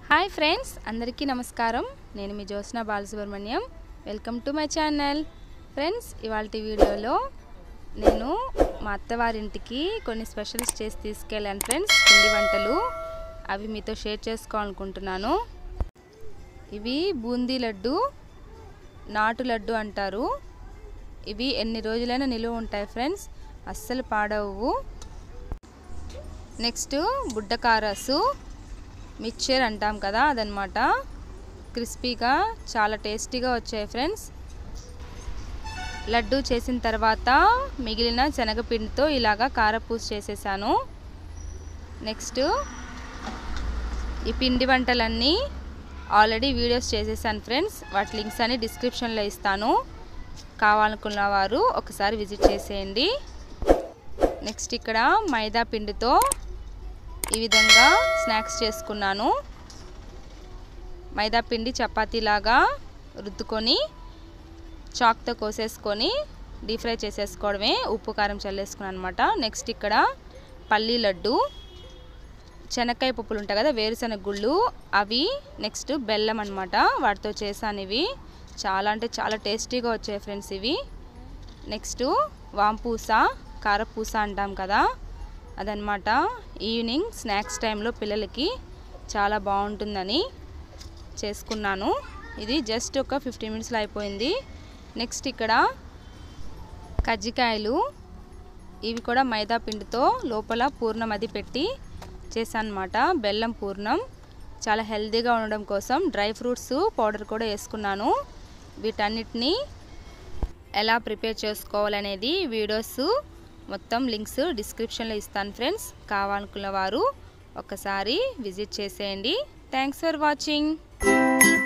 hi friends అందరికీ నమస్కారం నేను మీ Jyothsna Balasubrahmanyam welcome to my channel friends ఇవాళ వీడియోలో నేను మా అత్తవారింటికి కొన్ని స్పెషల్స్ చేసి తీసుకెళ్ళాను ఫ్రెండ్స్ పిండి వంటలు అవి మీతో షేర్ చేసుకోవాలనుకుంటున్నాను ఇవి బూందీ లడ్డు నాటు లడ్డు అంటారు ఇవి ఎన్ని రోజులైనా నిలువ ఉంటాయి ఫ్రెండ్స్ అస్సలు పాడవు నెక్స్ట్ బుడ్డకారసు మిక్చర్ అంటాం కదా అదనమాట క్రిస్పీగా చాలా టేస్టీగా వచ్చాయి ఫ్రెండ్స్ లడ్డు చేసిన తర్వాత మిగిలిన శనగపిండితో ఇలాగా కారపూస చేసేసాను నెక్స్ట్ ఈ పిండి వంటలన్నీ ఆల్రెడీ వీడియోస్ చేసేసాను ఫ్రెండ్స్ వాటి లింక్స్ అని డిస్క్రిప్షన్లో ఇస్తాను కావాలనుకున్న వారు ఒకసారి విజిట్ చేసేయండి నెక్స్ట్ ఇక్కడ మైదా పిండితో ఈ విధంగా స్నాక్స్ చేసుకున్నాను మైదా పిండి చపాతీలాగా రుద్దుకొని చాక్తో కోసేసుకొని డీప్ ఫ్రై చేసేసుకోవడమే ఉప్పు కారం చల్లేసుకున్నాను అనమాట నెక్స్ట్ ఇక్కడ పల్లీ లడ్డు శనక్కాయ పప్పులు ఉంటాయి కదా వేరుశనగ గుళ్ళు అవి నెక్స్ట్ బెల్లం అనమాట వాటితో చేశాను ఇవి చాలా అంటే చాలా టేస్టీగా వచ్చాయి ఫ్రెండ్స్ ఇవి నెక్స్ట్ వాంపూస కారపూస అంటాం కదా అదనమాట ఈవినింగ్ స్నాక్స్ టైంలో పిల్లలకి చాలా బాగుంటుందని చేసుకున్నాను ఇది జస్ట్ ఒక ఫిఫ్టీన్ మినిట్స్లో అయిపోయింది నెక్స్ట్ ఇక్కడ కజ్జికాయలు ఇవి కూడా మైదా పిండితో లోపల పూర్ణం అది పెట్టి చేశానమాట బెల్లం పూర్ణం చాలా హెల్తీగా ఉండడం కోసం డ్రై ఫ్రూట్స్ పౌడర్ కూడా వేసుకున్నాను వీటన్నిటిని ఎలా ప్రిపేర్ చేసుకోవాలనేది వీడియోస్ మొత్తం లింక్స్ డిస్క్రిప్షన్లో ఇస్తాను ఫ్రెండ్స్ కావాలనుకున్న వారు ఒకసారి విజిట్ చేసేయండి థ్యాంక్స్ ఫర్ వాచింగ్